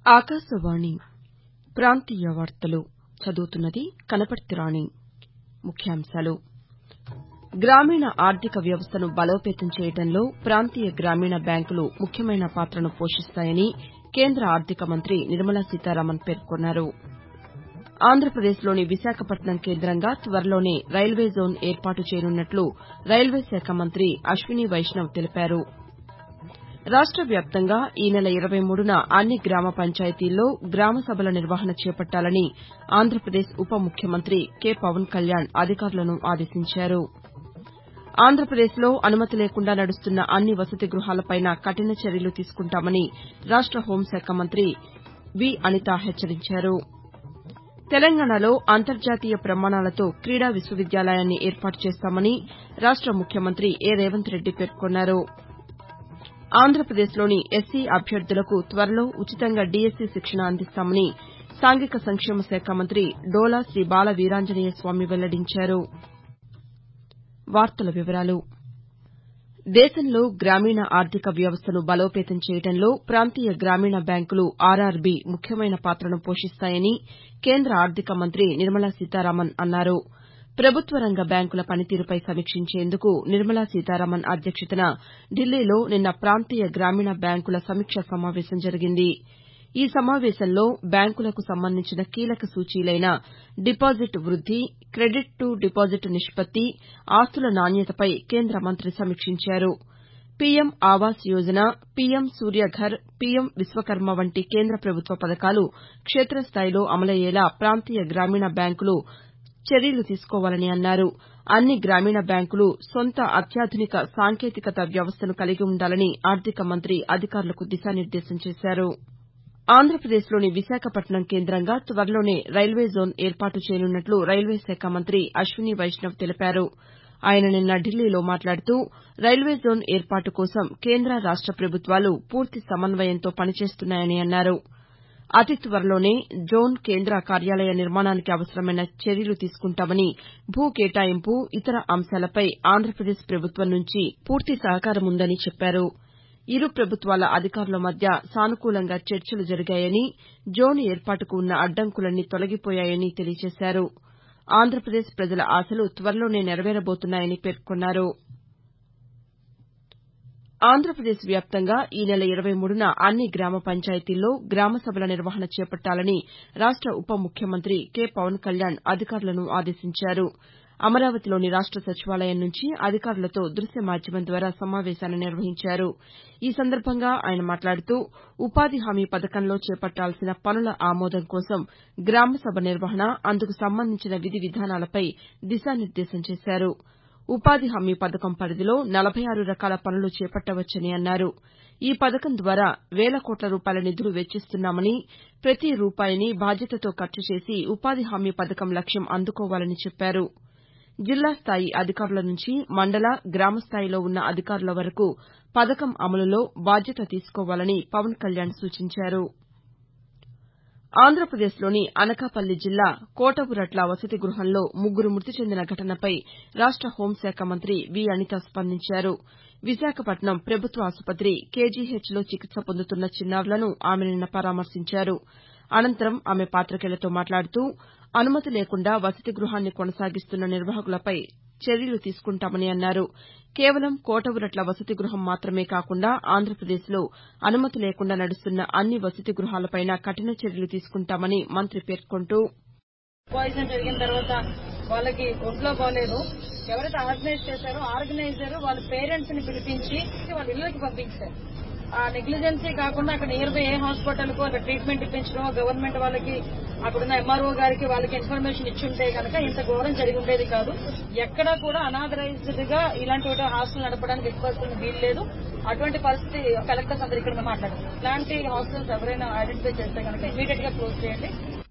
ఆకాశవాణి ప్రాంతీయ వార్తలు చదువుతున్నది కనపర్తి రాణి ముఖ్యాంశాలు గ్రామీణ ఆర్థిక వ్యవస్థను బలోపేతం చేయడంలో ప్రాంతీయ గ్రామీణ బ్యాంకులు ముఖ్యమైన పాత్రను పోషిస్తాయని కేంద్ర ఆర్థిక మంత్రి నిర్మలా సీతారామన్ పేర్కొన్నారు ఆంధ్రప్రదేశ్లోని విశాఖపట్నం కేంద్రంగా త్వరలోనే రైల్వే జోన్ ఏర్పాటు చేయనున్నట్లు రైల్వే శాఖ మంత్రి అశ్విని వైష్ణవ్ తెలిపారు రాష్ట వ్యాప్తంగా ఈ నెల ఇరవై మూడున అన్ని గ్రామ పంచాయతీల్లో గ్రామ సభల నిర్వహణ చేపట్టాలని ఆంధ్రప్రదేశ్ ఉప ముఖ్యమంత్రి కె పవన్ కళ్యాణ్ అధికారులను ఆదేశించారు ఆంధ్రప్రదేశ్లో అనుమతి లేకుండా నడుస్తున్న అన్ని వసతి గృహాలపైనా కఠిన చర్యలు తీసుకుంటామని రాష్ట హోంశాఖ మంత్రి వి అనిత హెచ్చరించారు తెలంగాణలో అంతర్జాతీయ ప్రమాణాలతో క్రీడా విశ్వవిద్యాలయాన్ని ఏర్పాటు చేస్తామని రాష్ట ముఖ్యమంత్రి ఏ రేవంత్ రెడ్డి పేర్కొన్నారు ఆంధ్రప్రదేశ్లోని ఎస్సీ అభ్యర్థులకు త్వరలో ఉచితంగా డీఎస్సీ శిక్షణ అందిస్తామని సాంఘిక సంక్షేమ శాఖ మంత్రి డోలా శ్రీ బాల వీరాంజనేయ స్వామి వెల్లడించారు దేశంలో గ్రామీణ ఆర్థిక వ్యవస్థను బలోపేతం చేయడంలో ప్రాంతీయ గ్రామీణ బ్యాంకులు ఆర్ఆర్బీ ముఖ్యమైన పాత్రను పోషిస్తాయని కేంద్ర ఆర్థిక మంత్రి నిర్మలా సీతారామన్ అన్నారు ప్రభుత్వ రంగ బ్యాంకుల పనితీరుపై సమీక్షించేందుకు నిర్మలా సీతారామన్ అధ్యక్షతన ఢిల్లీలో నిన్న ప్రాంతీయ గ్రామీణ బ్యాంకుల సమీక్షా సమావేశం జరిగింది ఈ సమావేశంలో బ్యాంకులకు సంబంధించిన కీలక సూచీలైన డిపాజిట్ వృద్ది క్రెడిట్ టు డిపాజిట్ నిష్పత్తి ఆస్తుల నాణ్యతపై కేంద్ర మంత్రి సమీక్షించారు PM Awas Yojana PM Suryaghar PM Vishwakarma వంటి కేంద్ర ప్రభుత్వ పథకాలు క్షేతస్థాయిలో అమలయ్యేలా ప్రాంతీయ గ్రామీణ బ్యాంకులు చర్యలు తీసుకోవాలని అన్నారు అన్ని గ్రామీణ బ్యాంకులు సొంత అత్యాధునిక సాంకేతికత వ్యవస్థను కలిగి ఉండాలని ఆర్థిక మంత్రి అధికారులకు దిశానిర్దేశం చేశారు ఆంధ్రప్రదేశ్లోని విశాఖపట్నం కేంద్రంగా త్వరలోనే రైల్వే జోన్ ఏర్పాటు చేయనున్నట్లు రైల్వే శాఖ మంత్రి అశ్విని వైష్ణవ్ తెలిపారు ఆయన నిన్న ఢిల్లీలో మాట్లాడుతూ రైల్వే జోన్ ఏర్పాటు కోసం కేంద్ర రాష్ట ప్రభుత్వాలు పూర్తి సమన్వయంతో పనిచేస్తున్నాయని అన్నారు అతి త్వరలోనే జోన్ కేంద్ర కార్యాలయ నిర్మాణానికి అవసరమైన చర్యలు తీసుకుంటామని భూ కేటాయింపు ఇతర అంశాలపై ఆంధ్రప్రదేశ్ ప్రభుత్వం నుంచి పూర్తి సహకారం ఉందని చెప్పారు ఇరు ప్రభుత్వాల అధికారుల మధ్య సానుకూలంగా చర్చలు జరిగాయని జోన్ ఏర్పాటుకు ఉన్న అడ్డంకులన్నీ తొలగిపోయాయని తెలియజేశారు ఆంధ్రప్రదేశ్ ప్రజల ఆశలు త్వరలోనే నెరవేరబోతున్నాయని పేర్కొన్నారు ఆంధ్రప్రదేశ్ వ్యాప్తంగా ఈ నెల ఇరవై మూడున అన్ని గ్రామ పంచాయతీల్లో గ్రామ సభల నిర్వహణ చేపట్టాలని రాష్ట ఉప ముఖ్యమంత్రి కె పవన్ కళ్యాణ్ అధికారులను ఆదేశించారు అమరావతిలోని రాష్ట సచివాలయం నుంచి అధికారులతో దృశ్య మాధ్యమం ద్వారా సమావేశాన్ని నిర్వహించారు ఈ సందర్భంగా ఆయన మాట్లాడుతూ ఉపాధి హామీ పథకంలో చేపట్టాల్సిన పనుల ఆమోదం కోసం గ్రామ సభ నిర్వహణ అందుకు సంబంధించిన విధి విధానాలపై దిశానిర్దేశం చేశారు ఉపాధి హామీ పథకం పరిధిలో నలభై ఆరు రకాల పనులు చేపట్టవచ్చని అన్నారు ఈ పథకం ద్వారా వేల కోట్ల రూపాయల నిధులు వెచ్చిస్తున్నామని ప్రతి రూపాయిని బాధ్యతతో ఖర్చు చేసి ఉపాధి హామీ పథకం లక్ష్యం అందుకోవాలని చెప్పారు జిల్లా స్థాయి అధికారుల నుంచి మండల గ్రామ స్థాయిలో ఉన్న అధికారుల వరకు పథకం అమలులో బాధ్యత తీసుకోవాలని పవన్ కళ్యాణ్ సూచించారు ఆంధ్రప్రదేశ్లోని అనకాపల్లి జిల్లా కోటగురట్ల వసతి గృహంలో ముగ్గురు మృతి చెందిన ఘటనపై రాష్ట హోంశాఖ మంత్రి వి అనిత స్పందించారు విశాఖపట్నం ప్రభుత్వ ఆసుపత్రి కేజీహెచ్లో చికిత్స పొందుతున్న చిన్నారులను ఆమె నిన్న పరామర్శించారు అనంతరం ఆమె పాతికేయులతో మాట్లాడుతూ అనుమతి లేకుండా వసతి గృహాన్ని కొనసాగిస్తున్న నిర్వాహకులపై చర్యలు తీసుకుంటామని అన్నారు కేవలం కోటగురట్ల వసతి గృహం మాత్రమే కాకుండా ఆంధ్రప్రదేశ్లో అనుమతి లేకుండా నడుస్తున్న అన్ని వసతి గృహాలపైనా కఠిన చర్యలు తీసుకుంటామని మంత్రి పేర్కొంటూ పాయిజన్ జరిగిన తర్వాత వాళ్ళకి ఒంట్లో బాగాలేదు ఎవరైతే ఆర్గనైజ్ చేశారో ఆర్గనైజర్ వాళ్ళ పేరెంట్స్ ని పిలిపించి వాళ్ళ ఇళ్ళకి పంపించారు ఆ నెగ్లిజెన్సీ కాకుండా అక్కడ నియర్ బై ఏ హాస్పిటల్ కు అక్కడ ట్రీట్మెంట్ ఇప్పించడం గవర్నమెంట్ వాళ్ళకి అక్కడున్న ఎంఆర్ఓ గారికి వాళ్ళకి ఇన్ఫర్మేషన్ ఇచ్చుంటే కనుక ఇంత ఘోరం జరిగి ఉండేది కాదు ఎక్కడా కూడా అనాథరైజ్డ్ గా ఇలాంటి హాస్టల్ నడపడానికి ఎక్కువ వీలు లేదు అటువంటి పరిస్థితి కలెక్టర్స్ అందరు ఇక్కడ మాట్లాడారు ఇలాంటి హాస్టల్స్ ఎవరైనా ఐడెంటిఫై చేస్తే కనుక ఇమీడియట్ గా క్లోజ్ చేయండి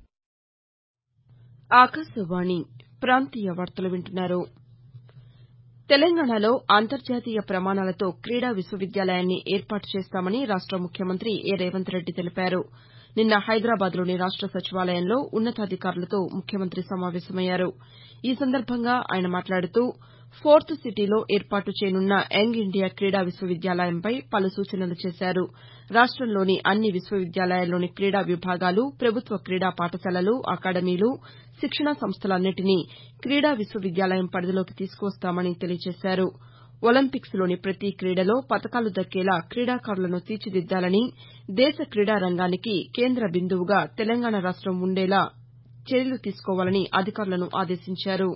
ఆకాశవాణి ప్రాంతీయ వార్తలు వింటున్నారు తెలంగాణలో అంతర్జాతీయ ప్రమాణాలతో క్రీడా విశ్వవిద్యాలయాన్ని ఏర్పాటు చేస్తామని రాష్ట ముఖ్యమంత్రి ఏ రేవంత్ రెడ్డి తెలిపారు నిన్న హైదరాబాద్లోని రాష్ట సచివాలయంలో ఉన్నతాధికారులతో ముఖ్యమంత్రి సమావేశమయ్యారు ఈ సందర్భంగా ఆయన మాట్లాడుతూ ఫోర్త్ సిటీలో ఏర్పాటు చేయనున్న యంగ్ ఇండియా క్రీడా విశ్వవిద్యాలయంపై పలు సూచనలు చేశారు రాష్టంలోని అన్ని విశ్వవిద్యాలయాల్లోని క్రీడా విభాగాలు ప్రభుత్వ క్రీడా పాఠశాలలు అకాడమీలు శిక్షణా సంస్థలన్నింటినీ క్రీడా విశ్వవిద్యాలయం పరిధిలోకి తీసుకువస్తామని తెలియజేశారు ఒలింపిక్స్లోని ప్రతి క్రీడలో పతకాలు దక్కేలా క్రీడాకారులను తీర్చిదిద్దాలని దేశ క్రీడా రంగానికి కేంద్ర బిందువుగా తెలంగాణ రాష్టం ఉండేలా చర్యలు తీసుకోవాలని అధికారులను ఆదేశించారు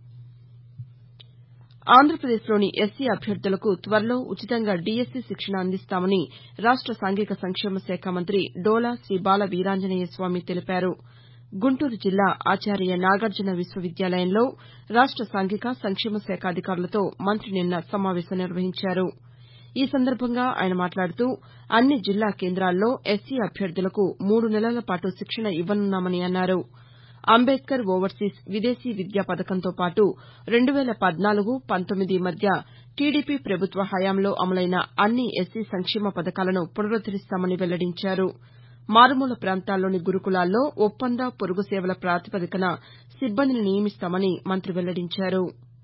ఆంధ్రప్రదేశ్లోని ఎస్సీ అభ్యర్థులకు త్వరలో ఉచితంగా డీఎస్సీ శిక్షణ అందిస్తామని రాష్ట సాంఘిక సంక్షేమ శాఖ మంత్రి డోలా శ్రీ బాల వీరాంజనేయ స్వామి తెలిపారు గుంటూరు జిల్లా ఆచార్య నాగార్జున విశ్వవిద్యాలయంలో రాష్ట సాంఘిక సంక్షేమ శాఖ అధికారులతో మంత్రి నిన్న సమావేశం నిర్వహించారు ఈ సందర్భంగా ఆయన మాట్లాడుతూ అన్ని జిల్లా కేంద్రాల్లో ఎస్సీ అభ్యర్థులకు మూడు నెలల పాటు శిక్షణ ఇవ్వనున్నామని అన్నారు అంబేద్కర్ ఓవర్సీస్ విదేశీ విద్యా పథకంతో పాటు రెండు వేల పద్నాలుగు పంతొమ్మిది మధ్య టీడీపీ ప్రభుత్వ హయాంలో అమలైన అన్ని ఎస్సీ సంక్షేమ పథకాలను పునరుద్దరిస్తామని వెల్లడించారు మారుమూల ప్రాంతాల్లోని గురుకులాల్లో ఒప్పంద పొరుగు సేవల ప్రాతిపదికన సిబ్బందిని నియమిస్తామని మంత్రి వెల్లడించారు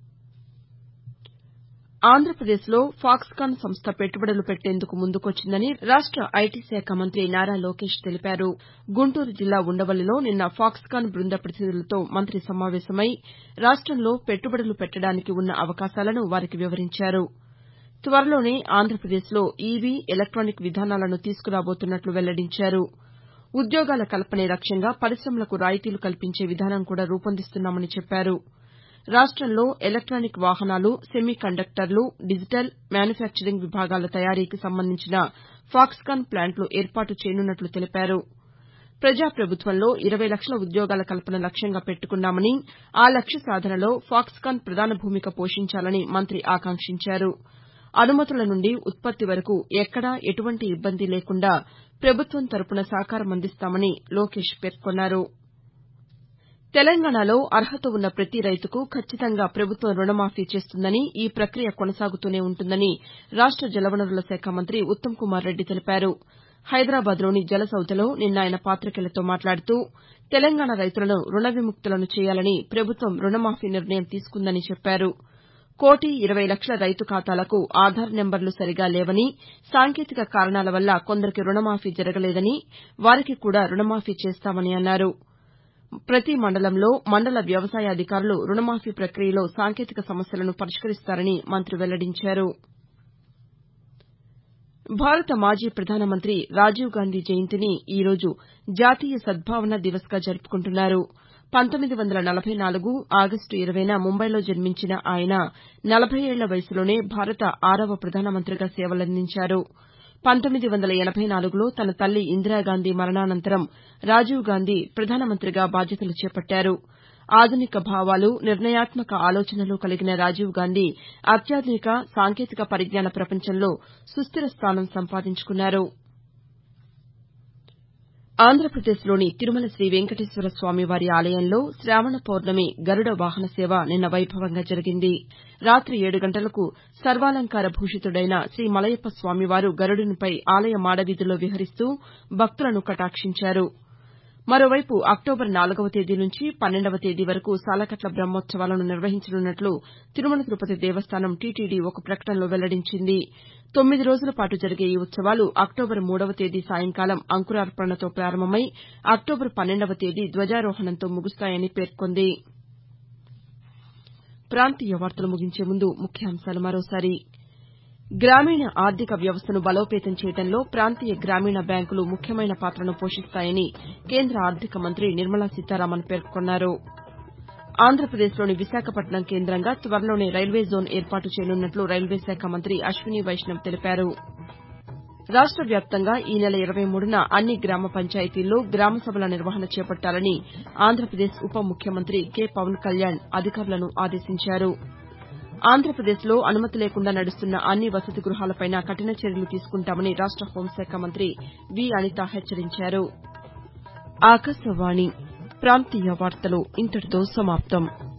ఆంధ్రప్రదేశ్లో ఫాక్స్కాన్ సంస్థ పెట్టుబడులు పెట్టేందుకు ముందుకొచ్చిందని రాష్ట ఐటీ శాఖ మంత్రి నారా లోకేష్ తెలిపారు గుంటూరు జిల్లా ఉండవల్లిలో నిన్న ఫాక్స్కాన్ బృంద ప్రతినిధులతో మంత్రి సమావేశమై రాష్టంలో పెట్టుబడులు పెట్టడానికి ఉన్న అవకాశాలను వారికి వివరించారు త్వరలోనే ఆంధ్రప్రదేశ్లో ఈవీ ఎలక్టానిక్ విధానాలను తీసుకురాబోతున్నట్లు వెల్లడించారు ఉద్యోగాల కల్పనే లక్ష్యంగా పరిశమలకు రాయితీలు కల్పించే విధానం కూడా రూపొందిస్తున్నామని చెప్పారు రాష్టంలో ఎలక్టానిక్ వాహనాలు సెమీ కండక్టర్లు డిజిటల్ మ్యానుఫ్యాక్చరింగ్ విభాగాల తయారీకి సంబంధించిన ఫాక్స్కాన్ ప్లాంట్లు ఏర్పాటు చేయనున్నట్లు తెలిపారు ప్రజాప్రభుత్వంలో ఇరవై లక్షల ఉద్యోగాల కల్పన లక్ష్యంగా పెట్టుకున్నామని ఆ లక్ష్య సాధనలో ఫాక్స్కాన్ ప్రధాన భూమిక పోషించాలని మంత్రి ఆకాంక్షించారు అనుమతుల నుండి ఉత్పత్తి వరకు ఎక్కడా ఎటువంటి ఇబ్బంది లేకుండా ప్రభుత్వం తరపున సహకారం అందిస్తామని లోకేష్ పేర్కొన్నారు తెలంగాణలో అర్హత ఉన్న ప్రతి రైతుకు ఖచ్చితంగా ప్రభుత్వం రుణమాఫీ చేస్తుందని ఈ ప్రక్రియ కొనసాగుతూనే ఉంటుందని రాష్ట జలవనరుల శాఖ మంత్రి ఉత్తమ్ కుమార్ రెడ్డి తెలిపారు హైదరాబాద్లోని జలసౌధలో నిన్న ఆయన పాతికేయులతో మాట్లాడుతూ తెలంగాణ రైతులను రుణ విముక్తులను చేయాలని ప్రభుత్వం రుణమాఫీ నిర్ణయం తీసుకుందని చెప్పారు కోటి ఇరవై లక్షల రైతు ఖాతాలకు ఆధార్ నెంబర్లు సరిగా లేవని సాంకేతిక కారణాల వల్ల కొందరికి రుణమాఫీ జరగలేదని వారికి కూడా రుణమాఫీ చేస్తామని అన్నారు ప్రతి మండలంలో మండల వ్యవసాయ అధికారులు రుణమాఫీ ప్రక్రియలో సాంకేతిక సమస్యలను పరిష్కరిస్తారని మంత్రి వెల్లడించారు భారత మాజీ ప్రధానమంత్రి రాజీవ్గాంధీ జయంతిని ఈ రోజు జాతీయ సద్భావన దివస్గా జరుపుకుంటున్నారు పంతొమ్మిది వందల నలభై నాలుగు ఆగస్టు ఇరవైన ముంబైలో జన్మించిన ఆయన నలభై ఏళ్ల వయసులోనే భారత ఆరవ ప్రధానమంత్రిగా సేవలందించారు పంతొమ్మిది వందల ఎనబై నాలుగులో తన తల్లి ఇందిరాగాంధీ మరణానంతరం రాజీవ్గాంధీ ప్రధానమంత్రిగా బాధ్యతలు చేపట్టారు ఆధునిక భావాలు నిర్ణయాత్మక ఆలోచనలు కలిగిన రాజీవ్గాంధీ అత్యాధునిక సాంకేతిక పరిజ్ఞాన ప్రపంచంలో సుస్దిర స్థానం సంపాదించుకున్నారు ఆంధ్రప్రదేశ్లోని తిరుమల శ్రీ వెంకటేశ్వర స్వామివారి ఆలయంలో శ్రావణ పౌర్ణమి గరుడ వాహన సేవ నిన్న వైభవంగా జరిగింది రాతి ఏడు గంటలకు సర్వాలంకార భూషితుడైన శ్రీ మలయప్ప స్వామివారు గరుడునిపై ఆలయ మాడవీధుల్లో విహరిస్తూ భక్తులను కటాక్షించారు మరోవైపు అక్టోబర్ నాలుగవ తేదీ నుంచి పన్నెండవ తేదీ వరకు సాలకట్ల బ్రహ్మోత్సవాలను నిర్వహించనున్నట్లు తిరుమల తిరుపతి దేవస్థానం టీటీడీ ఒక ప్రకటనలో వెల్లడించింది తొమ్మిది రోజుల పాటు జరిగే ఈ ఉత్సవాలు అక్టోబర్ మూడవ తేదీ సాయంకాలం అంకురార్పణతో ప్రారంభమై అక్టోబర్ పన్నెండవ తేదీ ధ్వజారోహణంతో ముగుస్తాయని పేర్కొంది ప్రాంతీయ వార్తలు ముగించే ముందు ముఖ్యాంశాలు మరోసారి గ్రామీణ ఆర్థిక వ్యవస్థను బలోపేతం చేయడంలో ప్రాంతీయ గ్రామీణ బ్యాంకులు ముఖ్యమైన పాత్రను పోషిస్తాయని కేంద్ర ఆర్థిక మంత్రి నిర్మలా సీతారామన్ పేర్కొన్నారు ఆంధ్రప్రదేశ్లోని విశాఖపట్నం కేంద్రంగా త్వరలోనే రైల్వే జోన్ ఏర్పాటు చేయనున్నట్లు రైల్వే శాఖ మంత్రి అశ్విని వైష్ణవ్ తెలిపారు రాష్ట వ్యాప్తంగా ఈ నెల ఇరవై మూడున అన్ని గ్రామ పంచాయతీల్లో గ్రామ సభల నిర్వహణ చేపట్టాలని ఆంధ్రప్రదేశ్ ఉప ముఖ్యమంత్రి కె పవన్ కళ్యాణ్ అధికారులను ఆదేశించారు ఆంధ్రప్రదేశ్లో అనుమతి లేకుండా నడుస్తున్న అన్ని వసతి గృహాలపైనా కఠిన చర్యలు తీసుకుంటామని రాష్ట హోంశాఖ మంత్రి వి అనిత హెచ్చరించారు ఆకాశవాణి ప్రాంతీయ వార్తలు ఇంతటితో సమాప్తం